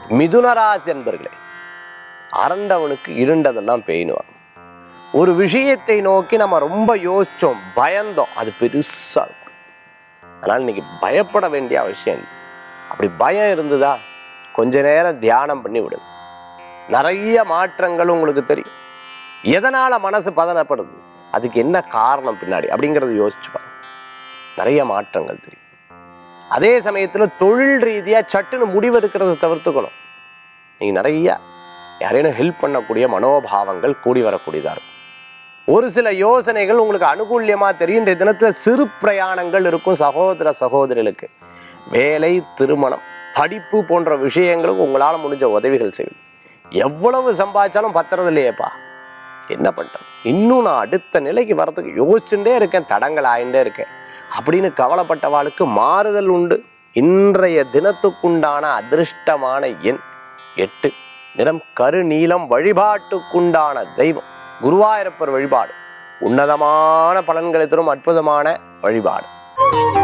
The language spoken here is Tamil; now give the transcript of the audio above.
மிதுனராசி என்பர்களே அரண்டவனுக்கு இருண்டதெல்லாம் பெயினுவாங்க ஒரு விஷயத்தை நோக்கி நம்ம ரொம்ப யோசிச்சோம் பயந்தோம் அது பெருசா இருக்கும் அதனால் இன்னைக்கு பயப்பட வேண்டிய அவசியம் இல்லை அப்படி பயம் இருந்ததா கொஞ்ச நேரம் தியானம் பண்ணி விடுங்க நிறைய மாற்றங்கள் உங்களுக்கு தெரியும் எதனால மனசு பதனப்படுது அதுக்கு என்ன காரணம் பின்னாடி அப்படிங்கறத யோசிச்சு பாருங்க நிறைய மாற்றங்கள் தெரியும் அதே சமயத்துல தொழில் ரீதியா சட்டுன்னு முடிவெடுக்கிறத தவிர்த்துக்கணும் நீங்க நிறைய யாரேனும் ஹெல்ப் பண்ணக்கூடிய மனோபாவங்கள் கூடி வரக்கூடியதா இருக்கும் ஒரு சில யோசனைகள் உங்களுக்கு அனுகூல்யமா தெரியும் இந்த தினத்துல சிறு பிரயாணங்கள் இருக்கும் சகோதர சகோதரிகளுக்கு வேலை திருமணம் படிப்பு போன்ற விஷயங்களுக்கு உங்களால முடிஞ்ச உதவிகள் செய்வது எவ்வளவு சம்பாதிச்சாலும் பத்துறது இல்லையேப்பா என்ன பண்றது இன்னும் நான் அடுத்த நிலைக்கு வரதுக்கு யோசிச்சுட்டே இருக்கேன் தடங்கள் ஆயிட்டே இருக்கேன் அப்படின்னு கவலைப்பட்டவாளுக்கு மாறுதல் உண்டு இன்றைய தினத்துக்குண்டான அதிர்ஷ்டமான எண் எட்டு நிறம் கருநீலம் வழிபாட்டுக்குண்டான தெய்வம் குருவாயூரப்பர் வழிபாடு உன்னதமான பலன்களை தரும் அற்புதமான வழிபாடு